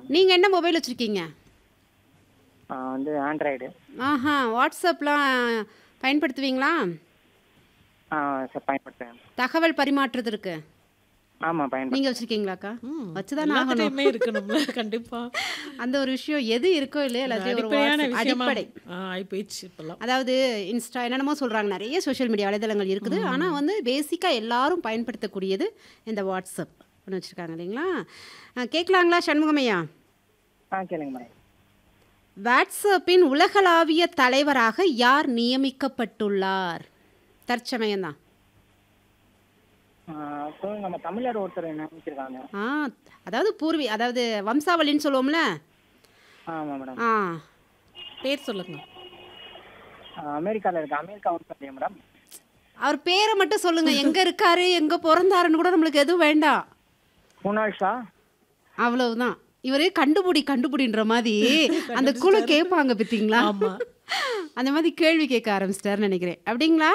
நீங்கள் என்ன மொபைல் வச்சுருக்கீங்க ஆ, வந்து ஆண்ட்ராய்டு ஆஹா வாட்ஸ்அப்லாம் பயன்படுத்துவீங்களா ஆ சார் பயன்படுத்துகிறேன் தகவல் பரிமாற்றத்திற்கு ஆமாம் பயன்படுத்துகிறேன் நீங்கள் வச்சுருக்கீங்களா ம், வச்சுதானே ஆகணும் எல்லாத்துலயுமே இருக்கணும்ல கண்டிப்பா அந்த ஒரு விஷயம் எது இருக்கோ இல்லையோ எல்லாத்தையும் ஒரு அடிப்படையான WhatsApp- விஷயமா அடிப்படை ஆகி போயிடுச்சு இப்பெல்லாம் அதாவது இன்ஸ்டா என்னென்னமோ சொல்கிறாங்க நிறைய சோஷியல் மீடியா வலைதளங்கள் இருக்குது ஆனால் வந்து பேசிக்காக எல்லாரும் பயன்படுத்தக்கூடியது இந்த வாட்ஸ்அப் ஒன்று வச்சுருக்காங்க இல்லைங்களா ஆ, கேட்கலாங்களா சண்முகமையா ஆ கேளுங்க மேடம் வாட்ஸ்அப்பின் உலகளாவிய தலைவராக யார் நியமிக்கப்பட்டுள்ளார் தற்சமயம்தான் ஸோ நம்ம தமிழர் ஒருத்தர் நினைச்சிருக்காங்க ஆ அதாவது பூர்வி அதாவது வம்சாவளின்னு சொல்லுவோம்ல ஆமாம் மேடம் ஆ பேர் சொல்லுங்க அமெரிக்காவில் இருக்கு அமெரிக்கா ஒன்று சொல்லியா மேடம் அவர் பேரை மட்டும் சொல்லுங்க எங்க இருக்காரு எங்க பிறந்தாருன்னு கூட நம்மளுக்கு எதுவும் வேண்டாம் குணால் ஷா அவ்வளவுதான் இவரு கண்டுபிடி கண்டுபிடின்ற மாதிரி அந்த குழு கேட்பாங்க பார்த்தீங்களா ஆமா அந்த மாதிரி கேள்வி கேட்க ஆரம்பிச்சிட்டாருன்னு நினைக்கிறேன் அப்படிங்களா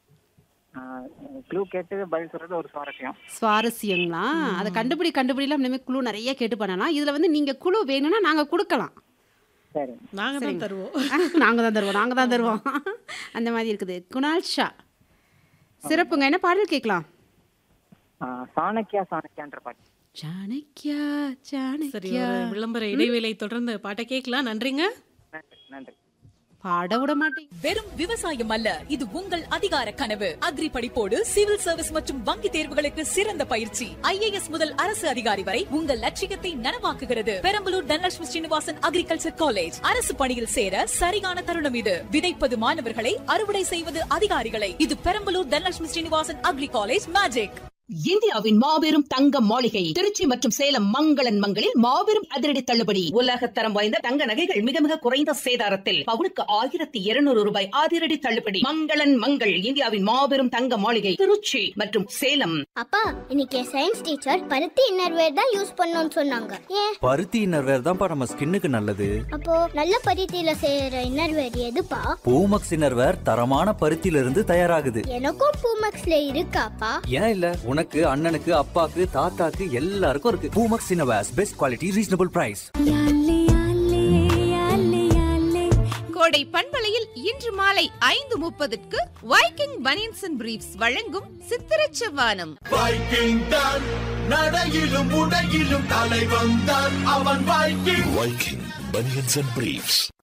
க்ளூ கேட்டு பதில் சொல்கிறது ஒரு சுவாரஸ்யம் சுவாரஸ்யங்களா அதை கண்டுபிடி கண்டுபிடிலாம் இனிமேல் குழு நிறைய கேட்டு பண்ணலாம் இதுல வந்து நீங்க குழு வேணும்னா நாங்க கொடுக்கலாம் சரி நாங்க தான் தருவோம் நாங்க தான் தருவோம் நாங்க தான் தருவோம் அந்த மாதிரி இருக்குது குணால் ஷா சிறப்புங்க என்ன பாடல் கேட்கலாம் ஆ, சாணக்கியா சாணக்கியான்ற பாட்டு சாணக்கியா சரி சாணக்கியா ஒரு விளம்பர இடைவேளை தொடர்ந்து பாட்டை கேட்கலாம் நன்றிங்க நன்றி நன்றி பாட விட மாட்டேங்க வெறும் விவசாயம் அல்ல இது உங்கள் அதிகார கனவு அக்ரி படிப்போடு சிவில் சர்வீஸ் மற்றும் வங்கி தேர்வுகளுக்கு சிறந்த பயிற்சி ஐஏஎஸ் முதல் அரசு அதிகாரி வரை உங்கள் லட்சியத்தை நனவாக்குகிறது பெரம்பலூர் தனலட்சுமி ஸ்ரீனிவாசன் அக்ரிகல்ச்சர் காலேஜ் அரசு பணியில் சேர சரியான தருணம் இது விதைப்பது மாணவர்களை அறுவடை செய்வது அதிகாரிகளை இது Perambalur Dhanalakshmi Srinivasan agri college magic இந்தியாவின் மாபெரும் தங்க மாளிகை திருச்சி மற்றும் சேலம் மங்களன் மங்களில் மாபெரும் அதிரடி தள்ளுபடி உலக தரம் வாய்ந்த தங்க நகைகள் மிக மிக குறைந்த சேதாரத்தில் பவுனுக்கு ஆயிரத்தி இருநூறு ரூபாய் அதிரடி தள்ளுபடி மங்களன் மங்கள் இந்தியாவின் மாபெரும் தங்க மாளிகை திருச்சி மற்றும் சேலம் அப்பா இன்னைக்கு சயின்ஸ் டீச்சர் பருத்தி இன்னர்வேர் தான் யூஸ் பண்ணணும்னு சொன்னாங்க ஏன் பருத்தி இன்னர்வேர் தான்ப்பா நம்ம ஸ்கின்னுக்கு நல்லது அப்போ நல்ல பருத்தியில செய்யற இன்னர்வேர் எதுப்பா பூமக்ஸ் இன்னர்வேர் தரமான பருத்தியில இருந்து தயாராகுது எனக்கும் பூமக்ஸ்ல இருக்காப்பா ஏன் இல்ல உனக்கு அண்ணனுக்கு அப்பாக்கு தாத்தாக்கு எல்லாருக்கும் இருக்கு Poomex innerwears best quality reasonable price கோடை பண்பலையில் இன்று மாலை ஐந்து முப்பதுக்கு வைக்கிங் பனியன்ஸ் அண்ட் பிரீஃப்ஸ் வழங்கும் சித்திரச் செவ்வானம் வைக்கிங் தான் நடையிலும் உடையிலும் தலை வந்தான் அவன் Viking Viking banians and briefs